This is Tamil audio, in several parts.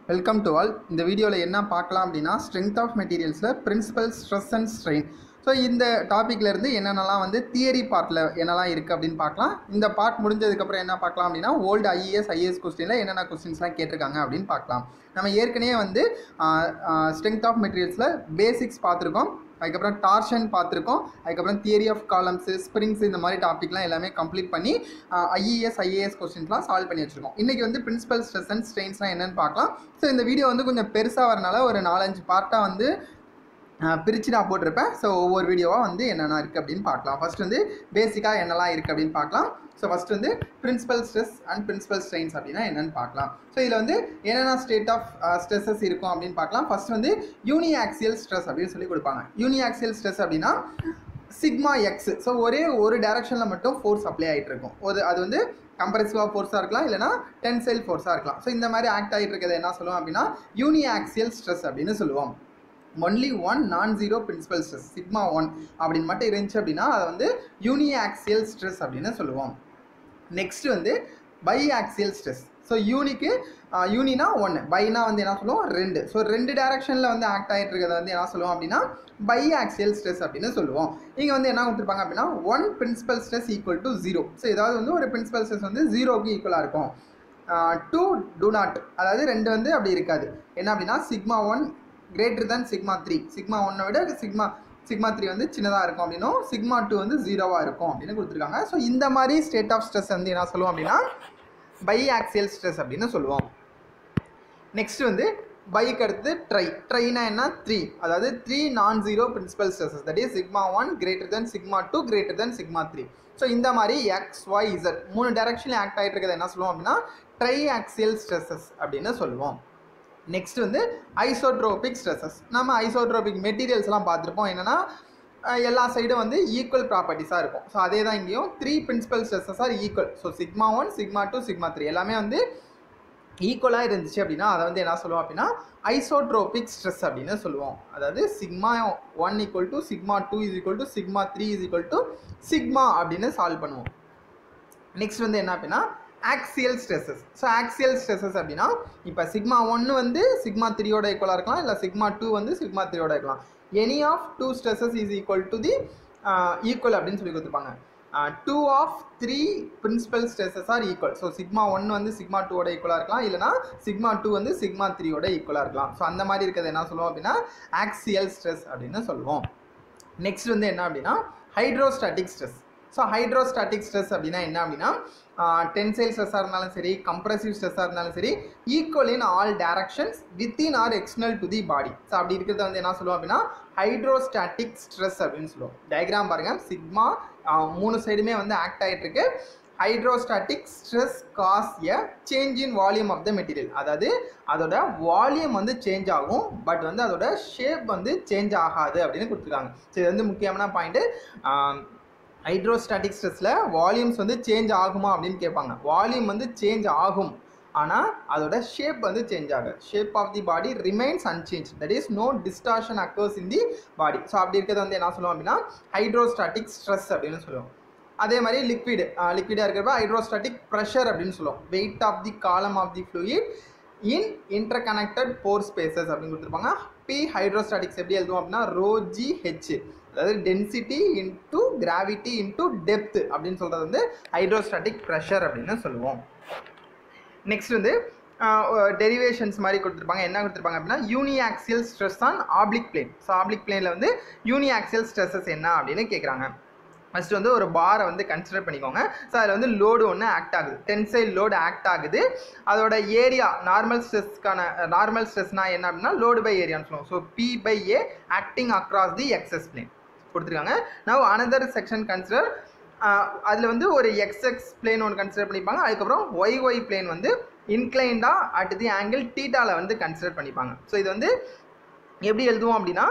வெல்கம் டு ஆல் இந்த வீடியோவில் என்ன பார்க்கலாம் அப்படின்னா ஸ்ட்ரென்த் ஆஃப் மெட்டீரியல்ஸில் principal stress and strain so இந்த டாப்பிக்ல இருந்து என்னென்னலாம் வந்து தியரி பார்ட்டில் என்னெல்லாம் இருக்குது அப்படின்னு பார்க்கலாம் இந்த பார்ட் முடிஞ்சதுக்கப்புறம் என்ன பார்க்கலாம் அப்படின்னா ஓல்டு ஐஏஎஸ் ஐஏஎஸ் கொஸ்டினில் என்னென்ன கொஸ்டின்ஸ்லாம் கேட்டிருக்காங்க அப்படின்னு பார்க்கலாம் நம்ம ஏற்கனவே வந்து ஸ்ட்ரென்த் ஆஃப் மெட்டீரியல்ஸில் பேசிக்ஸ் பார்த்துருக்கோம் அதுக்கப்புறம் டார்ஷன் பார்த்துருக்கோம் அதுக்கப்புறம் தியரி ஆஃப் காலம்ஸு ஸ்ப்ரிங்ஸ் இந்த மாதிரி டாப்பிக்லாம் எல்லாமே கம்ப்ளீட் பண்ணி ஐஏஎஸ் ஐஏஎஸ் கொஸ்டின்ஸ்லாம் சால்வ் பண்ணி வச்சுருக்கோம் இன்றைக்கி வந்து பிரின்சிபல் ஸ்ட்ரெஸ் அண்ட் ஸ்ட்ரெயின்ஸ்லாம் என்னென்னு பார்க்கலாம் ஸோ இந்த வீடியோ வந்து கொஞ்சம் பெருசாக வரனால ஒரு நாலஞ்சு பார்ட்டாக வந்து பிரித்து நான் போட்டிருப்பேன் ஸோ ஒவ்வொரு வீடியோவாக வந்து என்னென்ன இருக்குது அப்படின்னு பார்க்கலாம் ஃபர்ஸ்ட் வந்து பேசிக்காக என்னெல்லாம் இருக்குது அப்படின்னு பார்க்கலாம் ஸோ ஃபஸ்ட் வந்து principal stress and principal strains அப்படின்னா என்னென்னு பார்க்கலாம் ஸோ இதில் வந்து என்னென்ன ஸ்டேட் ஆஃப் ஸ்ட்ரெஸ்ஸஸ் இருக்கும் அப்படின்னு பார்க்கலாம் ஃபர்ஸ்ட் வந்து யூனி ஆக்சியல் ஸ்ட்ரெஸ் அப்படின்னு சொல்லி கொடுப்பாங்க யூனி ஆக்சியல் ஸ்ட்ரெஸ் அப்படின்னா சிக்மா எக்ஸ் ஸோ ஒரே ஒரு டைரக்ஷனில் மட்டும் ஃபோர்ஸ் அப்ளை ஆகிட்டு இருக்கும் ஒரு அது வந்து கம்ப்ரெசிவாக ஃபோர்ஸாக இருக்கலாம் இல்லைனா டென்சைல் ஃபோர்ஸாக இருக்கலாம் ஸோ இந்த மாதிரி ஆக்ட் ஆகிட்டு இருக்கிறது என்ன சொல்லுவோம் அப்படின்னா யூனி ஆக்சியல் ஸ்ட்ரெஸ் அப்படின்னு சொல்லுவோம் only one non zero principal stress sigma one அப்படின்னு மட்டும் இருந்துச்சு அப்படின்னா அதை வந்து யூனி ஆக்சியல் ஸ்ட்ரெஸ் அப்படின்னு சொல்லுவோம் நெக்ஸ்ட் வந்து பை ஆக்சியல் ஸ்ட்ரெஸ் ஸோ யூனிக்கு யூனினா ஒன்று பைனா வந்து என்ன சொல்லுவோம் ரெண்டு ஸோ ரெண்டு டேரக்ஷனில் வந்து ஆக்ட் ஆகிட்டு இருக்கிறத வந்து என்ன சொல்லுவோம் அப்படின்னா பை ஆக்சியல் ஸ்ட்ரெஸ் அப்படின்னு சொல்லுவோம் இங்கே வந்து என்ன கொடுத்துருப்பாங்க அப்படின்னா one principal stress equal to zero so ஏதாவது வந்து ஒரு பிரின்சிபல் ஸ்ட்ரெஸ் வந்து ஜீரோக்கு ஈக்குவலாக இருக்கும் டூ டூ நாட் அதாவது ரெண்டு வந்து அப்படி இருக்காது என்ன அப்படின்னா sigma one greater than sigma three sigma ஒன்னை விட சிக்மா சிக்மா த்ரீ வந்து சின்னதாக இருக்கும் அப்படின்னும் சிக்மா டூ வந்து ஜீரோவாக இருக்கும் அப்படின்னு கொடுத்துருக்காங்க ஸோ இந்த மாதிரி ஸ்டேட் ஆஃப் ஸ்ட்ரெஸ் வந்து என்ன சொல்லுவோம் அப்படின்னா பை ஆக்சியல் ஸ்ட்ரெஸ் அப்படின்னு சொல்லுவோம் நெக்ஸ்ட் வந்து பைக் அடுத்து ட்ரை ட்ரைனா என்ன த்ரீ அதாவது three non zero principal stresses that is sigma one greater than sigma two greater than sigma three so இந்த மாதிரி எக்ஸ் ஒய் இசட் மூணு டேரக்ஷனில் ஆக்ட் ஆகிட்டு இருக்கிறது என்ன சொல்லுவோம் அப்படின்னா ட்ரை ஆக்சியல் ஸ்ட்ரெஸஸ் அப்படின்னு சொல்லுவோம் நெக்ஸ்ட் வந்து ஐசோட்ரோபிக் ஸ்ட்ரெஸஸ் நம்ம ஐசோட்ரோபிக் மெட்டீரியல்ஸ்லாம் பார்த்துருப்போம் என்னென்னா எல்லா சைடும் வந்து ஈக்குவல் ப்ராப்பர்ட்டிஸாக இருக்கும் ஸோ அதே தான் இங்கேயும் three principal stresses are equal so sigma one sigma two sigma three எல்லாமே வந்து ஈக்குவலாக இருந்துச்சு அப்படின்னா அதை வந்து என்ன சொல்லுவோம் அப்படின்னா ஐசோட்ரோபிக் ஸ்ட்ரெஸ் அப்படின்னு சொல்லுவோம் அதாவது sigma one equal to sigma two is equal to sigma three is equal to sigma அப்படின்னு சால்வ் பண்ணுவோம் நெக்ஸ்ட் வந்து என்ன அப்படின்னா axial stresses so axial stresses அப்படின்னா இப்போ சிக்மா ஒன்று வந்து சிக்மா த்ரீயோட ஈக்குவலாக இருக்கலாம் இல்லை சிக்மா டூ வந்து சிக்மா த்ரீயோட இருக்கலாம் any of two stresses is equal to the equal அப்படின்னு சொல்லி கொடுத்துருப்பாங்க two of three principal stresses are equal so sigma ஒன்று வந்து சிக்மா டூவோட ஈக்குவலாக இருக்கலாம் இல்லைனா சிக்மா டூ வந்து சிக்மா த்ரீயோட ஈக்குவலாக இருக்கலாம் ஸோ அந்த மாதிரி இருக்கிறது என்ன சொல்லுவோம் அப்படின்னா ஆக்சியல் ஸ்ட்ரெஸ் அப்படின்னு சொல்லுவோம் நெக்ஸ்ட் வந்து என்ன அப்படின்னா hydrostatic stress so hydrostatic stress அப்படின்னா என்ன அப்படின்னா டென்சைல் ஸ்ட்ரெஸ்ஸாக இருந்தாலும் சரி கம்ப்ரசிவ் ஸ்ட்ரெஸ்ஸாக இருந்தாலும் சரி equal in all directions within or external to the body so அப்படி இருக்கிறத வந்து என்ன சொல்லுவோம் அப்படின்னா ஹைட்ரோஸ்டாட்டிக் ஸ்ட்ரெஸ் அப்படின்னு சொல்லுவோம் டயக்ராம் பாருங்கள் சிக்மா மூணு சைடுமே வந்து ஆக்ட் ஆகிட்டு இருக்கு hydrostatic stress cause a change in volume of the material அதாவது அதோட வால்யூம் வந்து சேஞ்ச் ஆகும் பட் வந்து அதோட ஷேப் வந்து சேஞ்ச் ஆகாது அப்படின்னு கொடுத்துருக்காங்க ஸோ இது வந்து முக்கியமான பாயிண்ட்டு ஹைட்ரோஸ்டாட்டிக் ஸ்ட்ரெஸ்ஸில் வால்யூம்ஸ் வந்து சேஞ்ச் ஆகுமா அப்படின்னு கேட்பாங்க வால்யூம் வந்து சேஞ்ச் ஆகும் ஆனால் அதோட ஷேப் வந்து சேஞ்ச் ஆகுது shape of the body remains unchange that is no distortion occurs in the body so அப்படி இருக்கிறது வந்து என்ன சொல்லுவோம் அப்படின்னா ஹைட்ரோஸ்டாட்டிக் ஸ்ட்ரெஸ் அப்படின்னு சொல்லுவோம் அதே மாதிரி லிக்விட் லிக்விடாக இருக்கிறப்ப ஹைட்ரோஸ்டாட்டிக் ப்ரெஷர் அப்படின்னு சொல்லுவோம் wait of the column of the fluid in interconnected pore spaces அப்படின்னு கொடுத்துருப்பாங்க பி ஹைட்ரோஸ்டாட்டிக்ஸ் எப்படி எழுதுவோம் அப்படின்னா ரோ ஜி ஹெச் அதாவது density into gravity into depth அப்படின்னு சொல்கிறது வந்து ஹைட்ரோஸ்டாட்டிக் ப்ரெஷர் அப்படின்னு சொல்லுவோம் நெக்ஸ்ட் வந்து டெரிவேஷன்ஸ் மாதிரி கொடுத்துருப்பாங்க என்ன கொடுத்துருப்பாங்க அப்படின்னா uniaxial stress on oblique plane so oblique பிளேனில் வந்து யூனி ஆக்சியல் ஸ்ட்ரெஸ்ஸஸ் என்ன அப்படின்னு கேட்குறாங்க ஃபஸ்ட்டு வந்து ஒரு பாரை வந்து கன்சிடர் பண்ணிக்கோங்க ஸோ அதில் வந்து லோடு ஒன்று ஆக்ட் ஆகுது டென்சைல் லோடு ஆக்ட் ஆகுது அதோட ஏரியா நார்மல் ஸ்ட்ரெஸ்க்கான நார்மல் ஸ்ட்ரெஸ்னால் என்ன அப்படின்னா லோடு பை ஏரியான்னு சொல்லுவோம் so P by A acting across the axis plane கொடுத்துருக்காங்க நவ் அனதர் செக்ஷன் கன்சிடர் அதில் வந்து ஒரு எக்ஸ்எக்ஸ் பிளேன் ஒன்று கன்சிடர் பண்ணிப்பாங்க அதுக்கப்புறம் ஒய் ஒய் பிளேன் வந்து இன்க்ளைண்டாக அட் தி ஆங்கிள் டீட்டாவில் வந்து கன்சிடர் பண்ணிப்பாங்க ஸோ இது வந்து எப்படி எழுதுவோம் அப்படின்னா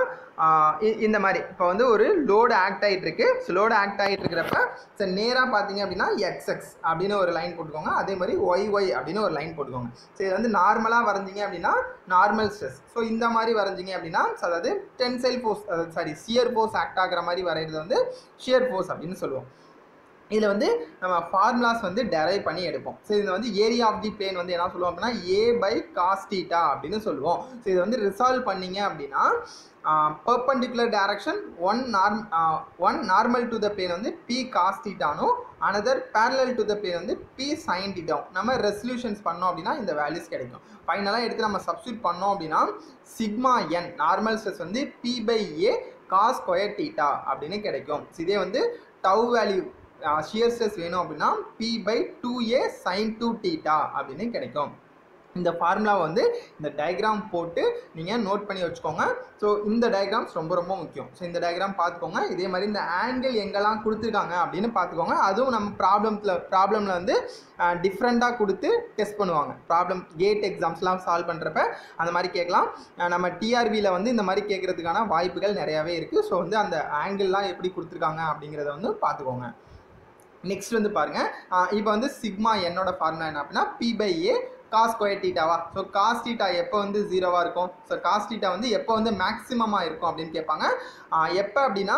இந்த மாதிரி இப்போ வந்து ஒரு லோடு ஆக்ட் ஆகிட்டு இருக்கு ஸோ லோடு ஆக்ட் ஆகிட்டு இருக்கிறப்ப ஸோ நேராக பார்த்தீங்க அப்படின்னா எக்ஸ்எக்ஸ் அப்படின்னு ஒரு லைன் போட்டுக்கோங்க அதே மாதிரி ஒய் ஒய் அப்படின்னு ஒரு லைன் போட்டுக்கோங்க ஸோ இது வந்து நார்மலாக வரைஞ்சிங்க அப்படின்னா நார்மல் ஸ்ட்ரெஸ் ஸோ இந்த மாதிரி வரைஞ்சிங்க அப்படின்னா அதாவது tensile force sorry shear force act ஆகிற மாதிரி வரைகிறது வந்து ஷியர் ஃபோர்ஸ் அப்படின்னு சொல்லுவோம் இதில் வந்து நம்ம ஃபார்முலாஸ் வந்து டெரைவ் பண்ணி எடுப்போம் ஸோ இதில் வந்து ஏரியா ஆஃப் தி பிளேன் வந்து என்ன சொல்லுவோம் அப்படின்னா ஏ பை காஸ்டீட்டா அப்படின்னு சொல்லுவோம் ஸோ இதை வந்து ரிசால்வ் பண்ணீங்க அப்படின்னா perpendicular direction one norm one normal to the plane வந்து பி காஸ்டீட்டானும் another parallel to the plane வந்து பி சைன் டீட்டாவும் நம்ம ரெசல்யூஷன்ஸ் பண்ணோம் அப்படின்னா இந்த வேல்யூஸ் கிடைக்கும் ஃபைனலாக எடுத்து நம்ம சப்ஸ்டியூட் பண்ணோம் அப்படின்னா சிக்மா என் நார்மல் ஸ்ட்ரெஸ் வந்து P by A cos square theta அப்படின்னு கிடைக்கும் இதே வந்து டவ் வேல்யூ ஷியர் ஸ்ட்ரெஸ் வேணும் அப்படின்னா P by two A sine two theta அப்படின்னு கிடைக்கும் இந்த ஃபார்முலாவை வந்து இந்த டயக்ராம் போட்டு நீங்கள் நோட் பண்ணி வச்சுக்கோங்க ஸோ இந்த டயக்ராம்ஸ் ரொம்ப ரொம்ப முக்கியம் ஸோ இந்த டயக்ராம் பார்த்துக்கோங்க இதே மாதிரி இந்த ஆங்கிள் எங்கெல்லாம் கொடுத்துருக்காங்க அப்படின்னு பார்த்துக்கோங்க அதுவும் நம்ம ப்ராப்ளம்ஸில் ப்ராப்ளமில் வந்து டிஃப்ரெண்ட்டாக கொடுத்து டெஸ்ட் பண்ணுவாங்க ப்ராப்ளம் கேட் எக்ஸாம்ஸ்லாம் சால்வ் பண்ணுறப்ப அந்த மாதிரி கேட்கலாம் அஹ் நம்ம டிஆர்பியில் வந்து இந்த மாதிரி கேட்குறதுக்கான வாய்ப்புகள் நிறையாவே இருக்குது ஸோ வந்து அந்த ஆங்கிள்லாம் எப்படி கொடுத்துருக்காங்க அப்படிங்கிறத வந்து பார்த்துக்கோங்க நெக்ஸ்ட் வந்து பாருங்க இப்போ வந்து சிக்மா என்னோட ஃபார்முலா என்ன அப்படின்னா P by A cos square டீட்டாவா ஸோ காஸ் டீட்டா எப்போ வந்து ஜீரோவாக இருக்கும் ஸோ காஸ் டீட்டா வந்து எப்போ வந்து மேக்ஸிமமாக இருக்கும் அப்படின்னு கேட்பாங்க ஆஹ் எப்போ அப்படின்னா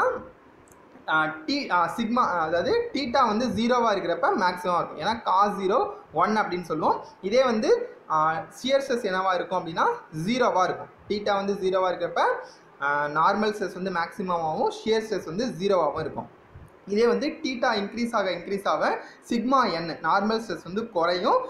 டி சிக்மா அதாவது டீட்டா வந்து ஜீரோவாக இருக்கிறப்ப மேக்ஸிமம் இருக்கும் ஏன்னா காஸ் ஜீரோ ஒன் அப்படின்னு சொல்லுவோம் இதே வந்து சியர் ஸ்ட்ரெஸ் என்னவாக இருக்கும் அப்படின்னா ஜீரோவாக இருக்கும் டீட்டா வந்து ஜீரோவாக இருக்கிறப்ப நார்மல் ஸ்ட்ரெஸ் வந்து மேக்ஸிமமாகவும் ஷியர் ஸ்ட்ரெஸ் வந்து ஜீரோவாகவும் இருக்கும் இதே வந்து டீட்டா இன்க்ரீஸ் ஆக இன்க்ரீஸ் ஆக சிக்மா என் நார்மல் ஸ்ட்ரெஸ் வந்து குறையும்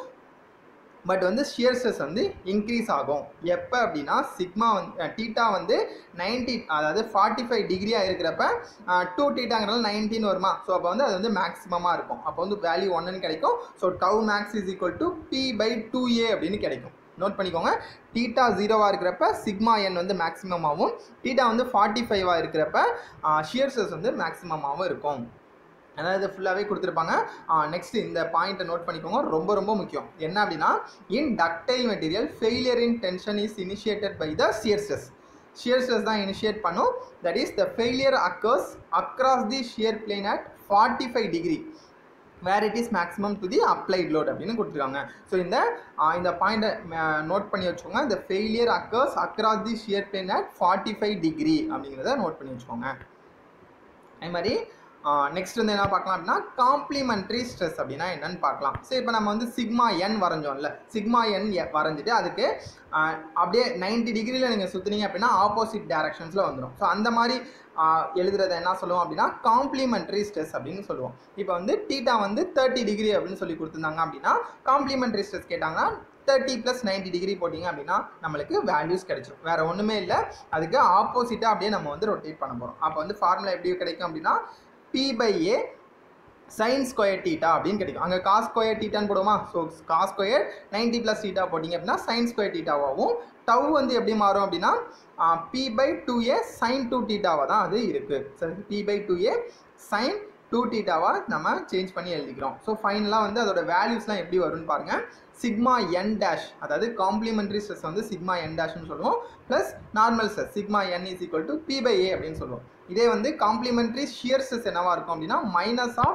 பட் வந்து ஷியர் ஸ்ட்ரெஸ் வந்து இன்க்ரீஸ் ஆகும் எப்போ அப்படின்னா சிக்மா வந்து டீட்டா வந்து நைன்டி அதாவது ஃபார்ட்டி ஃபைவ் டிகிரியாக இருக்கிறப்ப டூ டீட்டாங்கிறதுல நைன்டீன் வருமா ஸோ அப்போ வந்து அது வந்து மேக்ஸிமமாக இருக்கும் அப்போ வந்து வேல்யூ ஒன்றுன்னு கிடைக்கும் so tau max is equal to P by two A அப்படின்னு கிடைக்கும் நோட் பண்ணிக்கோங்க டீட்டா ஜீரோவாக இருக்கிறப்ப சிக்மா என் வந்து மேக்ஸிமமாகவும் டீட்டா வந்து ஃபார்ட்டி ஃபைவாக இருக்கிறப்ப ஷியர் ஸ்ட்ரெஸ் வந்து மேக்ஸிமமாகவும் இருக்கும் அதாவது ஃபுல்லாகவே கொடுத்துருப்பாங்க நெக்ஸ்ட் இந்த பாயிண்ட்டை நோட் பண்ணிக்கோங்க ரொம்ப ரொம்ப முக்கியம் என்ன அப்படின்னா in ductile material failure in tension is initiated by the shear stress shear stress தான் இனிஷியேட் பண்ணும் that is the failure occurs across the shear plane at forty five degree where it is maximum to the applied load அப்படின்னு கொடுத்துருக்காங்க ஸோ இந்த ஆஹ் இந்த பாயிண்ட்டை நோட் பண்ணி வச்சுக்கோங்க இந்த failure occurs across the shear plane at forty five degree அப்படிங்கிறத நோட் பண்ணி வச்சுக்கோங்க அதே மாதிரி நெக்ஸ்ட் வந்து என்ன பார்க்கலாம் அப்படின்னா காம்ப்ளிமெண்ட்ரி ஸ்ட்ரெஸ் அப்படின்னா என்னன்னு பார்க்கலாம் சரி இப்போ நம்ம வந்து சிக்மா என் வரைஞ்சோம்ல சிக்மா என் வரைஞ்சிட்டு அதுக்கு ஆஹ் அப்படியே நைன்டி டிகிரியில் நீங்கள் சுற்றுனீங்க அப்படின்னா ஆப்போசிட் டைரக்ஷன்ஸில் வந்துடும் ஸோ அந்த மாதிரி ஆஹ் எழுதுறத என்ன சொல்லுவோம் அப்படின்னா காம்ப்ளிமெண்ட்ரி ஸ்ட்ரெஸ் அப்படின்னு சொல்லுவோம் இப்போ வந்து டீட்டா வந்து தேர்ட்டி டிகிரி அப்படின்னு சொல்லி கொடுத்துருந்தாங்க அப்படின்னா காம்ப்ளிமெண்ட்ரி ஸ்ட்ரெஸ் கேட்டாங்கன்னா தேர்ட்டி ப்ளஸ் நைன்டி டிகிரி போட்டிங்க அப்படின்னா நம்மளுக்கு வேல்யூஸ் கிடைச்சிடும் வேறு ஒன்றுமே இல்லை அதுக்கு ஆப்போசிட்டாக அப்படியே நம்ம வந்து ரொட்டேட் பண்ண போகிறோம் அப்போ வந்து ஃபார்முலா எப்படி கிடைக்கும் அப்படின்னா P by A sine square theta அப்படின்னு கிடைக்கும் அங்கே காஸ் ஸ்கொயர் டீட்டான்னு போடுவோமா so cos square ninety plus theta போட்டிங்க அப்படின்னா சைன் ஸ்கொயர் டீட்டாவாகவும் டவ் வந்து எப்படி மாறும் அப்படின்னா P by two A sine two டீட்டாவாக தான் அது இருக்குது சரி P by two A sine two டீட்டாவாக நம்ம சேஞ்ச் பண்ணி எழுதிக்கிறோம் ஸோ ஃபைனலாக வந்து அதோட வேல்யூஸ்லாம் எப்படி வரும்னு பாருங்கள் சிக்மா என் டேஷ் அதாவது காம்ப்ளிமெண்ட்ரி ஸ்ட்ரெஸ் வந்து சிக்மா என் டேஷ்னு சொல்லுவோம் plus normal stress sigma n is equal to P by A அப்படின்னு சொல்லுவோம் இதே வந்து காம்ப்ளிமெண்ட்ரி ஷியர் ஸ்ட்ரெஸ் என்னவா இருக்கும் அப்படின்னா மைனஸ் ஆஃப்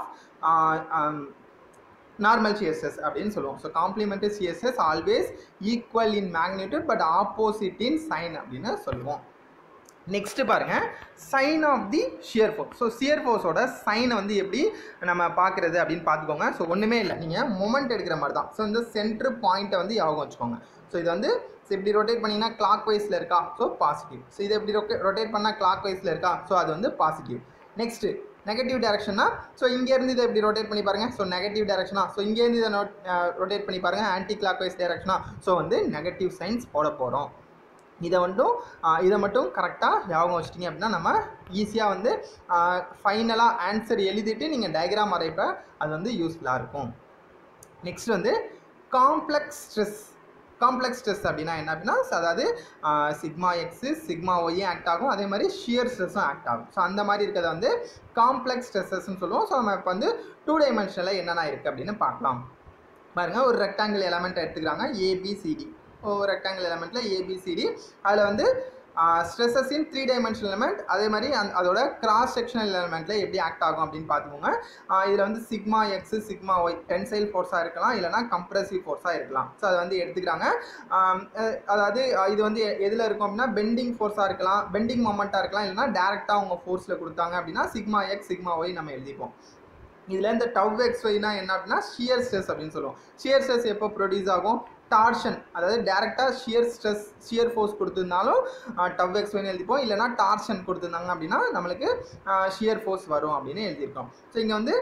நார்மல் சிஎஸ்எஸ் அப்படின்னு சொல்லுவோம் so complementary CSS always equal in magnitude but opposite in sign அப்படின்னு சொல்லுவோம் நெக்ஸ்ட் பாருங்க sign of the shear force so shear ஃபோர்ஸோட சைனை வந்து எப்படி நம்ம பார்க்குறது அப்படின்னு பார்த்துக்கோங்க ஸோ ஒன்றுமே இல்லை நீங்கள் மொமெண்ட் எடுக்கிற மாதிரி தான் ஸோ இந்த சென்ட்ரு பாயிண்ட்டை வந்து ஞாபகம் வச்சுக்கோங்க ஸோ இது வந்து ஸோ இப்படி ரொட்டேட் பண்ணிங்கன்னா கிளாக் வைஸில் இருக்கா ஸோ பாசிட்டிவ் ஸோ இதை இப்படி ரொட்டே ரொட்டேட் பண்ணால் கிளாக் வைஸில் இருக்கா ஸோ அது வந்து பாசிட்டிவ் நெக்ஸ்ட்டு நெகட்டிவ் டேரக்ஷனா ஸோ இங்கேருந்து இதை இப்படி ரொட்டேட் பண்ணி பாருங்கள் ஸோ நெகட்டிவ் டேரக்ஷனா ஸோ இங்கேருந்து இதை நோட் ரொட்டேட் பண்ணி பாருங்கள் ஆன்டி கிளாக் வைஸ் டேரக்ஷனா ஸோ வந்து நெகட்டிவ் சைன்ஸ் போட போகிறோம் இதை மட்டும் ஆஹ் இதை மட்டும் கரெக்டாக ஞாபகம் வச்சிட்டிங்க அப்படின்னா நம்ம ஈஸியாக வந்து ஃபைனலாக ஆன்சர் எழுதிட்டு நீங்கள் டயக்ராம் வரைப்ப அது வந்து யூஸ்ஃபுல்லாக இருக்கும் நெக்ஸ்ட் வந்து காம்ப்ளெக்ஸ் ஸ்ட்ரெஸ் காம்ப்ளெக்ஸ் ஸ்ட்ரெஸ் அப்படின்னா என்ன அப்படின்னா அதாவது sigma x sigma y act ஆகும் அதே மாதிரி ஷியர் ஸ்ட்ரெஸ்ஸும் ஆக்ட் ஆகும் ஸோ அந்த மாதிரி இருக்கிறத வந்து காம்ப்ளெக்ஸ் ஸ்ட்ரெஸ்ஸஸ்ன்னு சொல்லுவோம் ஸோ நம்ம இப்போ வந்து டூ டைமென்ஷனில் என்னென்ன இருக்குது அப்படின்னு பார்க்கலாம் பாருங்கள் ஒரு ரெக்டாங்கிள் எலமெண்ட் எடுத்துக்கிறாங்க ஏபிசிடி ஒரு ரெக்டாங்கிள் எலமெண்ட்டில் ஏபிசிடி அதில் வந்து stresses in three dimensional element அதே மாதிரி அந் அதோட கிராஸ் செக்ஷனல் எலமெண்ட்டில் எப்படி ஆக்ட் ஆகும் அப்படின்னு பார்த்துக்கோங்க இதில் வந்து sigma x sigma y tensile ஃபோர்ஸாக இருக்கலாம் இல்லைனா கம்ப்ரசிவ் ஃபோர்ஸாக இருக்கலாம் ஸோ அதை வந்து எடுத்துக்கிறாங்க ஆம், அஹ் அதாவது அஹ் இது வந்து எதில் இருக்கும் அப்படின்னா பெண்டிங் ஃபோர்ஸாக இருக்கலாம் பெண்டிங் மொமெண்ட்டாக இருக்கலாம் இல்லைனா டேரெக்டாக அவங்க ஃபோர்ஸில் கொடுத்தாங்க அப்படின்னா சிக்மா எக்ஸ் சிக்மா ஒய் நம்ம எழுதிப்போம் இதில் இந்த டவ் எக்ஸ் ஒய்னா என்ன அப்படின்னா ஷியர் ஸ்ட்ரெஸ் அப்படின்னு சொல்லுவோம் ஷியர் ஸ்ட்ரெஸ் எப்போ ப்ரொடியூஸ் ஆகும் டார்ஷன் அதாவது டேரெக்டாக ஷியர் ஸ்ட்ரெஸ் ஷியர் ஃபோர்ஸ் கொடுத்துருந்தாலும் டவ் எக்ஸ் ஒய்னு எழுதிப்போம் இல்லைனா டார்ஷன் கொடுத்துருந்தாங்க அப்படின்னா நம்மளுக்கு ஷியர் ஃபோர்ஸ் வரும் அப்படின்னு எழுதியிருக்கோம் ஸோ இங்கே வந்து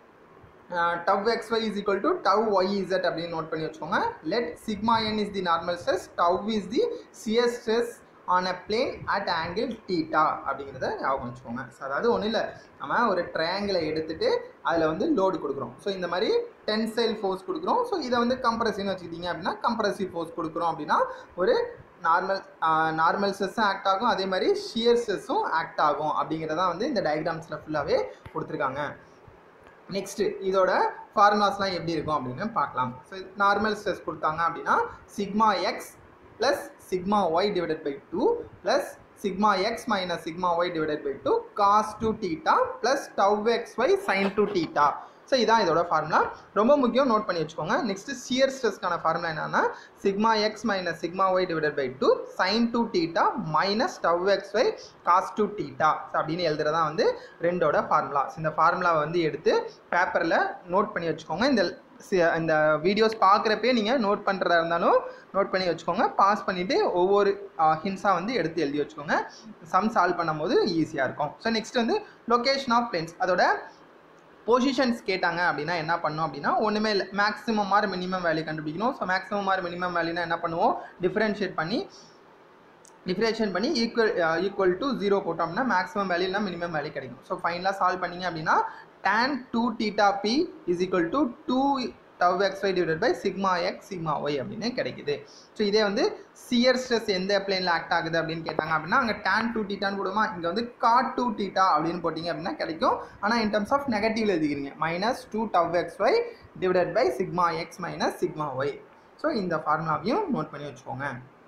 tau x y is equal to tau y z அப்படின்னு நோட் பண்ணி வச்சுக்கோங்க let sigma n is the normal stress tau is the shear stress on a plane at angle theta அப்படிங்கிறத ஞாபகம் வச்சுக்கோங்க ஸோ அதாவது ஒன்றும் இல்லை நம்ம ஒரு ட்ரையாங்கிளை எடுத்துகிட்டு அதில் வந்து லோடு கொடுக்குறோம் ஸோ இந்த மாதிரி டென்சைல் ஃபோர்ஸ் கொடுக்குறோம் ஸோ இதை வந்து கம்ப்ரஸிவ்னு வச்சுக்கிட்டீங்க அப்படின்னா கம்ப்ரஸிவ் ஃபோர்ஸ் கொடுக்குறோம் அப்படின்னா ஒரு நார்மல் நார்மல் ஸ்ட்ரெஸ்ஸும் ஆக்ட் ஆகும் அதே மாதிரி ஷியர் ஸ்ட்ரெஸ்ஸும் ஆக்ட் ஆகும் அப்படிங்கிறதான் வந்து இந்த டயக்ராம்ஸில் ஃபுல்லாகவே கொடுத்துருக்காங்க நெக்ஸ்ட்டு இதோட ஃபார்முலாஸ்லாம் எப்படி இருக்கும் அப்படின்னு பார்க்கலாம் ஸோ நார்மல் ஸ்ட்ரெஸ் கொடுத்தாங்க அப்படின்னா sigma x plus sigma y divided by two plus sigma x minus sigma y divided by two cos two theta plus tau x y sine two theta so இதான் இதோட ஃபார்முலா ரொம்ப முக்கியம் நோட் பண்ணி வச்சுக்கோங்க நெக்ஸ்ட்டு சியர் ஸ்ட்ரெஸ்க்கான ஃபார்முலா என்னன்னா sigma x minus sigma y divided by two sine two theta minus tau x y cos two theta அப்படின்னு எழுதுறதா வந்து ரெண்டோட ஃபார்முலாஸ் இந்த ஃபார்முலாவை வந்து எடுத்து பேப்பரில் நோட் பண்ணி வச்சுக்கோங்க இந்த இந்த வீடியோஸ் பார்க்குறப்பே நீங்கள் நோட் பண்ணுறதா இருந்தாலும் நோட் பண்ணி வச்சுக்கோங்க பாஸ் பண்ணிவிட்டு ஒவ்வொரு ஹின்ஸாக வந்து எடுத்து எழுதி வச்சுக்கோங்க சம் சால்வ் பண்ணும்போது ஈஸியாக இருக்கும் ஸோ நெக்ஸ்ட் வந்து லொக்கேஷன் ஆஃப் பிளேன்ஸ் அதோட பொசிஷன்ஸ் கேட்டாங்க அப்படின்னா என்ன பண்ணோம் அப்படின்னா ஒன்றுமே இல்லை மேக்ஸிமம் ஆர் மினிமம் வேல்யூ கண்டுபிடிக்கணும் ஸோ மேக்ஸிமம் ஆர் மினிமம் வேல்யூனா என்ன பண்ணுவோம் டிஃப்ரென்ஷியேட் பண்ணி டிஃப்ரென்ஷியேட் பண்ணி ஈக்குவல் ஈக்குவல் டு ஜீரோ போட்டோம்னா மேக்ஸிமம் வேல்யூ இல்லை மினிமம் வேல்யூ கிடைக்கும் ஸோ ஃபைனலாக சால்வ் பண்ணிங்க அப்படின்னா tan 2 theta p is equal to 2 tau xy divided by sigma x sigma y அப்படின்னு கிடைக்குது ஸோ இதே வந்து சியர் ஸ்ட்ரெஸ் எந்த பிளேனில் ஆக்ட் ஆகுது அப்படின்னு கேட்டாங்க அப்படின்னா அங்கே tan 2 தீட்டான்னு போடுமா இங்கே வந்து cot 2 தீட்டா அப்படின்னு போட்டிங்க அப்படின்னா கிடைக்கும் ஆனால் இன் டர்ம்ஸ் ஆஃப் நெகட்டிவ்ல எழுதிக்கிறீங்க minus two tau x y divided by sigma x minus sigma y so இந்த ஃபார்முலாவையும் நோட் பண்ணி வச்சுக்கோங்க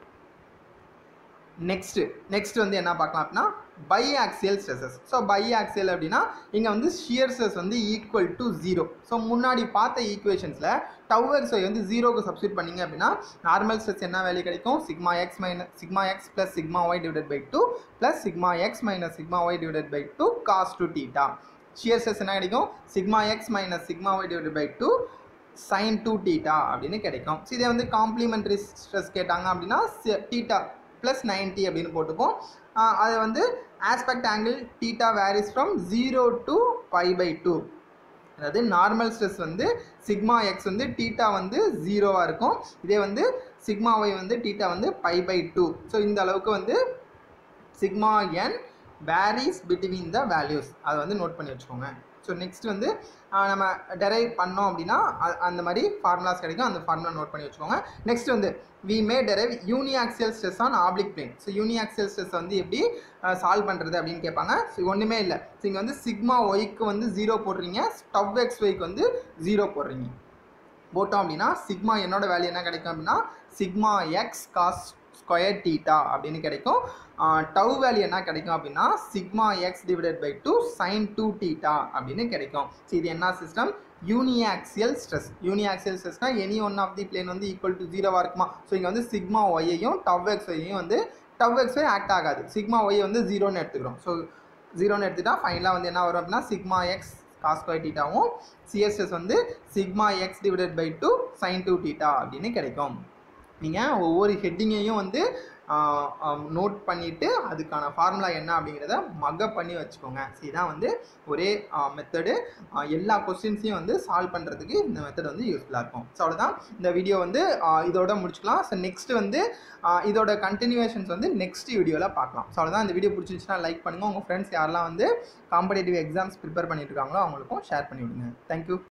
நெக்ஸ்ட் நெக்ஸ்ட் வந்து என்ன பார்க்கலாம் அப்படின்னா biaxial stresses so biaxial அப்படின்னா இங்கே வந்து ஷியர் ஸ்ட்ரெஸ் வந்து ஈக்குவல் டு ஜீரோ ஸோ முன்னாடி பார்த்த ஈக்குவேஷன்ஸில் டவ் எக்ஸ் ஒய் வந்து ஜீரோக்கு சப்ஸ்டியூட் பண்ணீங்க அப்படின்னா நார்மல் ஸ்ட்ரெஸ் என்ன வேல்யூ கிடைக்கும் sigma x minus sigma x plus sigma y divided by two plus sigma x minus sigma y divided by two cos two theta shear stress என்ன கிடைக்கும் sigma x minus sigma y divided by two sine two theta அப்படின்னு கிடைக்கும் ஸோ இதே வந்து காம்ப்ளிமெண்ட்ரி ஸ்ட்ரெஸ் கேட்டாங்க அப்படின்னா டீட்டா ப்ளஸ் நைன்ட்டி அப்படின்னு போட்டுப்போம் அது வந்து aspect angle theta varies from zero to five by two அதாவது நார்மல் ஸ்ட்ரெஸ் வந்து சிக்மா எக்ஸ் வந்து டீட்டா வந்து ஜீரோவாக இருக்கும் இதே வந்து சிக்மா ஒய் வந்து டீட்டா வந்து பை பை டூ ஸோ இந்த அளவுக்கு வந்து sigma n varies between the values அதை வந்து நோட் பண்ணி வச்சுக்கோங்க ஸோ நெக்ஸ்ட் வந்து நம்ம டெரைவ் பண்ணோம் அப்படின்னா அந்த மாதிரி ஃபார்முலாஸ் கிடைக்கும் அந்த ஃபார்முலா நோட் பண்ணி வச்சுக்கோங்க நெக்ஸ்ட் வந்து we may derive uniaxial stress on oblique plane so uniaxial stress வந்து எப்படி சால்வ் பண்ணுறது அப்படின்னு கேட்பாங்க ஸோ ஒன்றுமே இல்லை ஸோ இங்கே வந்து சிக்மா ஒய்க்கு வந்து ஜீரோ போடுறீங்க ஸ்டவ் எக்ஸ் ஒய்க்கு வந்து ஜீரோ போடுறீங்க போட்டோம் அப்படின்னா சிக்மா என்னோட வேல்யூ என்ன கிடைக்கும் அப்படின்னா sigma x cos square theta அப்படின்னு கிடைக்கும் டவ் வேல்யூ என்ன கிடைக்கும் அப்படின்னா sigma x divided by two sine two theta அப்படின்னு கிடைக்கும் ஸோ இது என்ன சிஸ்டம் யூனிஆக்சியல் ஸ்ட்ரெஸ் யூனிஆக்சியல் ஸ்ட்ரெஸ்னா any one of the plane வந்து ஈக்குவல் டு ஜீரோவாக இருக்குமா ஸோ இங்கே வந்து சிக்மா ஒய்யையும் டவ் எக்ஸ் ஒய்யையும் வந்து டவ் எக்ஸ் ஒய் ஆக்ட் ஆகாது சிக்மா ஒய் வந்து ஜீரோன்னு எடுத்துக்கிறோம் ஸோ ஜீரோன்னு எடுத்துட்டா ஃபைனலாக வந்து என்ன வரும் அப்படின்னா சிக்மா எக்ஸ் காஸ் ஸ்கொயர் டீட்டாவும் சிஎஸ்எஸ் வந்து sigma x divided by two sine two theta அப்படின்னு கிடைக்கும் நீங்கள் ஒவ்வொரு ஹெட்டிங்கையும் வந்து நோட் பண்ணிவிட்டு அதுக்கான ஃபார்முலா என்ன அப்படிங்கிறத மக்கப் பண்ணி வச்சுக்கோங்க ஸோ இதான் வந்து ஒரே மெத்தடு எல்லா கொஸ்டின்ஸையும் வந்து சால்வ் பண்ணுறதுக்கு இந்த மெத்தட் வந்து யூஸ்ஃபுல்லாக இருக்கும் ஸோ அவ்வளோதான் இந்த வீடியோ வந்து இதோட முடிச்சுக்கலாம் ஸோ நெக்ஸ்ட் வந்து இதோட கண்டினியூவேஷன்ஸ் வந்து நெக்ஸ்ட் வீடியோவில் பார்க்கலாம் ஸோ அவ்வளோதான் இந்த வீடியோ பிடிச்சிருந்துச்சுன்னா லைக் பண்ணுங்கள் உங்கள் ஃப்ரெண்ட்ஸ் யாரெல்லாம் வந்து காம்படேட்டிவ் எக்ஸாம்ஸ் ப்ரிப்பேர் பண்ணிட்டு இருக்காங்களோ அவங்களுக்கும் ஷேர் பண்ணி விடுங்க தேங்க்யூ